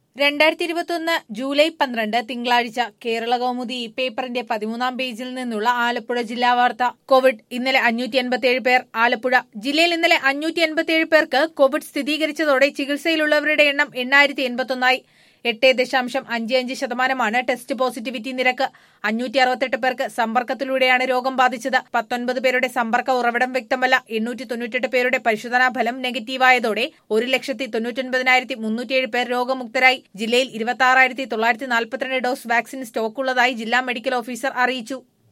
രണ്ടായിരത്തി ഇരുപത്തിയൊന്ന് ജൂലൈ പന്ത്രണ്ട് തിങ്കളാഴ്ച കേരള കൗമുദി ഈ പേപ്പറിന്റെ പതിമൂന്നാം പേജിൽ നിന്നുള്ള ആലപ്പുഴ ജില്ലാ വാർത്ത കോവിഡ് ഇന്നലെ അഞ്ഞൂറ്റി എൺപത്തിയേഴ് പേർ ആലപ്പുഴ ജില്ലയിൽ ഇന്നലെ അഞ്ഞൂറ്റി എൺപത്തിയേഴ് പേർക്ക് കോവിഡ് സ്ഥിരീകരിച്ചതോടെ ചികിത്സയിലുള്ളവരുടെ എണ്ണം എണ്ണായിരത്തി എൺപത്തൊന്നായി എട്ട് ദശാംശം അഞ്ച് അഞ്ച് ശതമാനമാണ് ടെസ്റ്റ് പോസിറ്റിവിറ്റി നിരക്ക് അഞ്ഞൂറ്റി അറുപത്തെട്ട് പേർക്ക് സമ്പർക്കത്തിലൂടെയാണ് രോഗം ബാധിച്ചത് പത്തൊൻപത് പേരുടെ സമ്പർക്ക ഉറവിടം വ്യക്തമല്ല എണ്ണൂറ്റി തൊണ്ണൂറ്റെട്ട് പേരുടെ പരിശോധനാ ഫലം നെഗറ്റീവായതോടെ ഒരു ലക്ഷത്തി തൊണ്ണൂറ്റൊൻപതിനായിരത്തി മുന്നൂറ്റിയേഴ് പേർ രോഗമുക്തരായി ജില്ലയിൽ ഇരുപത്തി ആറായിരത്തി തൊള്ളായിരത്തി നാൽപ്പത്തിരണ്ട് ഡോസ് വാക്സിൻ സ്റ്റോക്കുള്ളതായി ജില്ലാ മെഡിക്കൽ ഓഫീസർ അറിയിച്ചു